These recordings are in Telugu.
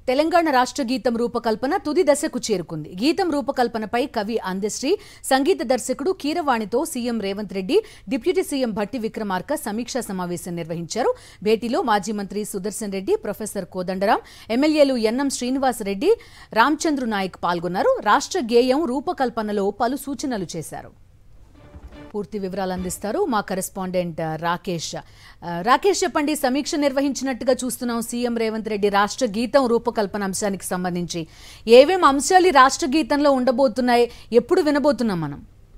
తెలంగాణ రాష్ట్ర గీతం రూపకల్పన తుది దశకు చేరుకుంది గీతం రూపకల్పనపై కవి అందశ్రీ సంగీత దర్శకుడు కీరవాణితో CM Revanth Reddy deputy CM Bhatti Vikramarka సమీక్షా సమావేశం నిర్వహించారు భేటీలో మాజీ మంత్రి సుదర్శన్ రెడ్డి ప్రొఫెసర్ కోదండరాం ఎమ్మెల్యేలు ఎన్ఎం శ్రీనివాసరెడ్డి రామచంద్రు నాయక్ పాల్గొన్నారు రాష్ట్ర గేయం రూపకల్పనలో పలు సూచనలు చేశారు పూర్తి వివరాలు అందిస్తారు మా కరెస్పాండెంట్ ఆ, రాకేష్ ఆ, రాకేష్ చెప్పండి సమీక్ష నిర్వహించినట్టుగా చూస్తున్నాం సీఎం రేవంత్ రెడ్డి రాష్ట్ర గీతం రూపకల్పన అంశానికి సంబంధించి ఏవేం అంశాలు ఈ రాష్ట్ర గీతంలో ఉండబోతున్నాయి ఎప్పుడు వినబోతున్నాం మనం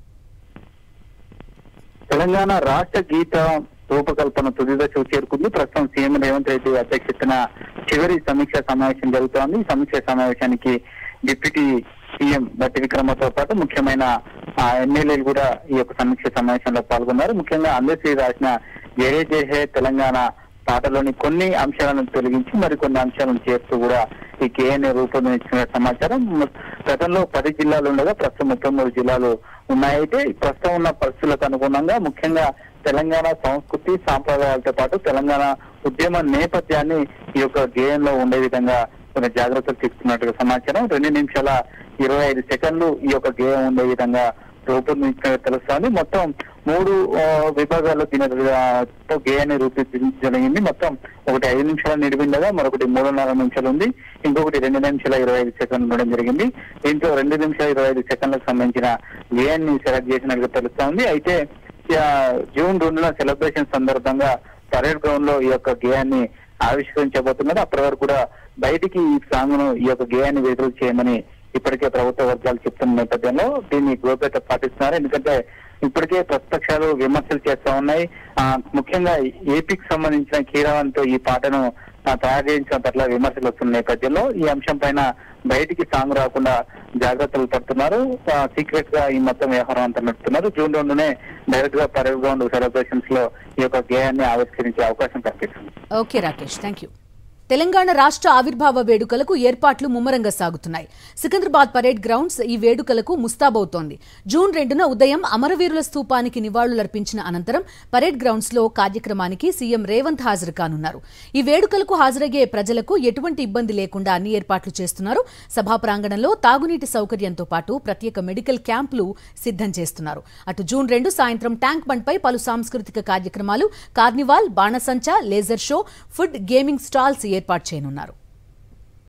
తెలంగాణ రాష్ట్ర గీత రూపకల్పన తుది దశకు చేరుకుంది ప్రస్తుతం సీఎం రేవంత్ రెడ్డి అధ్యక్షతన చివరి సమీక్ష సమావేశం జరుగుతోంది ఈ సమీక్ష సమావేశానికి డిప్యూటీ సీఎం బట్టి విక్రమతో పాటు ముఖ్యమైన ఆ, ఎమ్మెల్యేలు కూడా ఈ యొక్క సమీక్ష సమావేశంలో పాల్గొన్నారు ముఖ్యంగా అందశ్రీ రాసిన జయే జయహే తెలంగాణ పాటలోని కొన్ని అంశాలను తొలగించి మరికొన్ని అంశాలను చేస్తూ కూడా ఈ కేఎన్ఏ రూపొందించిన సమాచారం ము- గతంలో పది జిల్లాలు ఉండగా ప్రస్తుతం ముప్పై మూడు జిల్లాలు ఉన్నాయైతే ప్రస్తుతం ఉన్న పరిస్థితులకు అనుగుణంగా ముఖ్యంగా తెలంగాణ సంస్కృతి సాంప్రదాయాలతో పాటు తెలంగాణ ఉద్యమ నేపథ్యాన్ని ఈ యొక్క గేయంలో ఉండే విధంగా కొన్ని జాగ్రత్తలు తీసుకున్నట్టుగా సమాచారం రెండు నిమిషాల ఇరవై ఐదు సెకండ్లు ఈ యొక్క గేయం ఉండే విధంగా రూపొందించినట్టు తెలుస్తోంది మొత్తం మూడు ఆ, విభాగాల్లో దీని ఆ, తో గేయాన్ని రూపొందించడం జరిగింది మొత్తం ఒకటి ఐదు నిమిషాలు నిడిపిండగా మరొకటి మూడున్నర నిమిషాలు ఉంది ఇంకొకటి రెండు నిమిషాల ఇరవై ఐదు సెకండ్లు ఉండడం జరిగింది దీంట్లో రెండు నిమిషాల ఇరవై ఐదు సెకండ్లకు సంబంధించిన గేయాన్ని సెలెక్ట్ చేసినట్టుగా తెలుస్తోంది అయితే ఆ, జూన్ రెండున సెలబ్రేషన్ సందర్భంగా పరేడ్ గ్రౌండ్ లో ఈ యొక్క గేయాన్ని ఆవిష్కరించబోతున్నారు అప్పటి వరకు కూడా బయటికి ఈ సాంగ్ ను ఈ యొక్క గేయాన్ని విడుదల చేయమని ఇప్పటికే ప్రభుత్వ వర్గాలు చెప్తున్న నేపథ్యంలో దీన్ని గోప్యత పాటిస్తున్నారు ఎందుకంటే ఇప్పటికే ప్రతిపక్షాలు విమర్శలు చేస్తా ఉన్నాయి ఆ, ముఖ్యంగా ఏపీకి సంబంధించిన కీరవంతో ఈ పాటను ఆ, తయారు చేయించిన పట్ల విమర్శలు వస్తున్న నేపథ్యంలో ఈ అంశం పైన బయటికి సాంగ్ రాకుండా జాగ్రత్తలు పడుతున్నారు సీక్రెట్ గా ఈ మొత్తం వ్యవహారం అంతా నడుపుతున్నారు జూన్ రెండునే డైరెక్ట్ గా పరేడ్ గ్రౌండ్ సెలబ్రేషన్స్ లో ఈ యొక్క గేయాన్ని ఆవిష్కరించే అవకాశం కల్పిస్తుంది okay Rakesh thank you Telangana రాష్ట్ర ఆవిర్భావ వేడుకలకు ఏర్పాట్లు ముమ్మరంగా సాగుతున్నాయి సికింద్రాబాద్ పరేడ్ గ్రౌండ్స్ ఈ వేడుకలకు ముస్తాబవుతోంది జూన్ రెండున ఉదయం అమరవీరుల స్తూపానికి నివాళులర్పించిన అనంతరం పరేడ్ గ్రౌండ్స్ లో కార్యక్రమానికి సీఎం రేవంత్ హాజరు కానున్నారు ఈ వేడుకలకు హాజరయ్యే ప్రజలకు ఎటువంటి ఇబ్బంది లేకుండా అన్ని ఏర్పాట్లు చేస్తున్నారు సభా ప్రాంగణంలో తాగునీటి సౌకర్యంతో పాటు ప్రత్యేక మెడికల్ క్యాంపులు సిద్ధం చేస్తున్నారు అటు జూన్ రెండు సాయంత్రం ట్యాంక్ బండ్పై పలు సాంస్కృతిక కార్యక్రమాలు కార్నివాల్ బాణసంచా laser show food gaming stalls ఏర్పాటు చేయనున్నారు